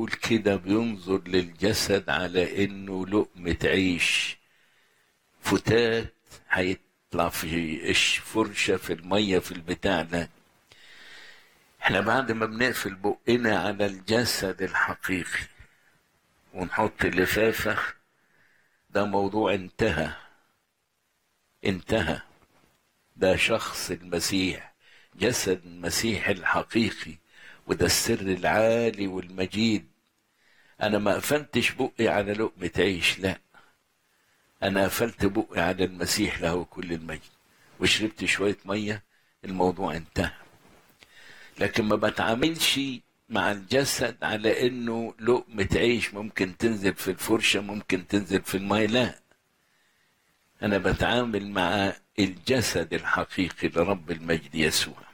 بيقول كده بينظر للجسد على انه لقمة عيش فتات هيطلع في إش فرشة في المية في البتاع ده احنا بعد ما بنقفل بقنا على الجسد الحقيقي ونحط لفافة ده موضوع انتهى انتهى ده شخص المسيح جسد المسيح الحقيقي وده السر العالي والمجيد انا ما قفلتش بقي على لقمة عيش لا انا قفلت بقي على المسيح له كل المجد وشربت شوية مية الموضوع انتهى لكن ما بتعاملش مع الجسد على انه لقمة عيش ممكن تنزل في الفرشة ممكن تنزل في الماء لا انا بتعامل مع الجسد الحقيقي لرب المجد يسوع